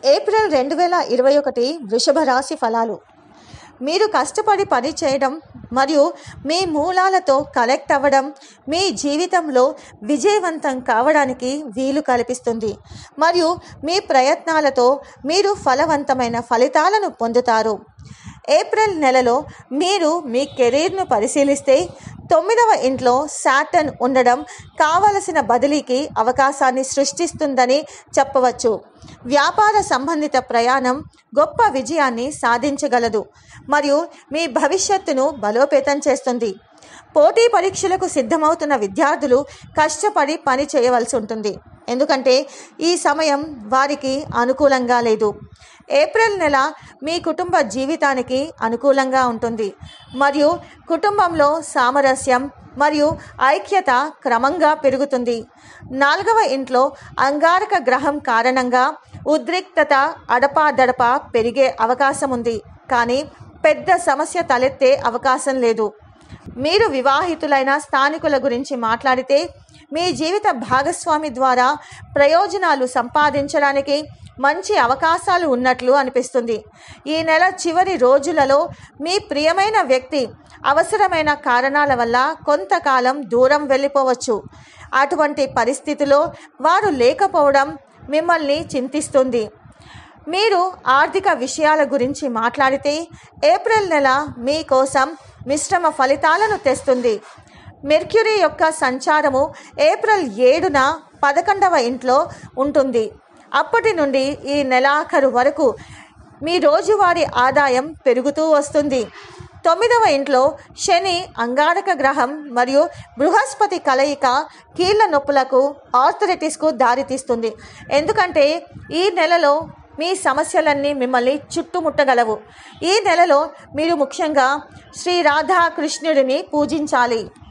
April రెండు వేల ఇరవై ఒకటి వృషభ రాశి ఫలాలు మీరు కష్టపడి పని చేయడం మరియు మీ మూలాలతో కనెక్ట్ అవ్వడం మీ జీవితంలో విజయవంతం కావడానికి వీలు కల్పిస్తుంది మరియు మీ ప్రయత్నాలతో మీరు ఫలవంతమైన ఫలితాలను పొందుతారు ఏప్రిల్ నెలలో మీరు మీ కెరీర్ను పరిశీలిస్తే తొమ్మిదవ ఇంట్లో సాటర్న్ ఉండడం కావలసిన బదిలీకి అవకాశాన్ని సృష్టిస్తుందని చెప్పవచ్చు వ్యాపార సంబంధిత ప్రయాణం గొప్ప విజయాన్ని సాధించగలదు మరియు మీ భవిష్యత్తును బలోపేతం చేస్తుంది పోటీ పరీక్షలకు సిద్ధమవుతున్న విద్యార్థులు కష్టపడి పని చేయవలసి ఉంటుంది ఎందుకంటే ఈ సమయం వారికి అనుకూలంగా లేదు ఏప్రిల్ నెల మీ కుటుంబ జీవితానికి అనుకూలంగా ఉంటుంది మరియు కుటుంబంలో సామరస్యం మరియు ఐక్యత క్రమంగా పెరుగుతుంది నాలుగవ ఇంట్లో అంగారక గ్రహం కారణంగా ఉద్రిక్తత అడపాదడప పెరిగే అవకాశం ఉంది కానీ పెద్ద సమస్య తలెత్తే అవకాశం లేదు మీరు వివాహితులైన స్థానికుల గురించి మాట్లాడితే మీ జీవిత భాగస్వామి ద్వారా ప్రయోజనాలు సంపాదించడానికి మంచి అవకాశాలు ఉన్నట్లు అనిపిస్తుంది ఈ నెల చివరి రోజులలో మీ ప్రియమైన వ్యక్తి అవసరమైన కారణాల వల్ల కొంతకాలం దూరం వెళ్ళిపోవచ్చు అటువంటి పరిస్థితిలో వారు లేకపోవడం మిమ్మల్ని చింతిస్తుంది మీరు ఆర్థిక విషయాల గురించి మాట్లాడితే ఏప్రిల్ నెల మీకోసం మిశ్రమ ఫలితాలను తెస్తుంది మెర్క్యూరీ యొక్క సంచారము ఏప్రిల్ ఏడున పదకొండవ ఇంట్లో ఉంటుంది అప్పటి నుండి ఈ నెలాఖరు వరకు మీ రోజువారీ ఆదాయం పెరుగుతూ వస్తుంది తొమ్మిదవ ఇంట్లో శని అంగారక గ్రహం మరియు బృహస్పతి కలయిక కీళ్ళ నొప్పులకు ఆర్థరైటిస్కు దారితీస్తుంది ఎందుకంటే ఈ నెలలో మీ సమస్యలన్నీ మిమ్మల్ని చుట్టుముట్టగలవు ఈ నెలలో మీరు ముఖ్యంగా శ్రీ రాధాకృష్ణుడిని పూజించాలి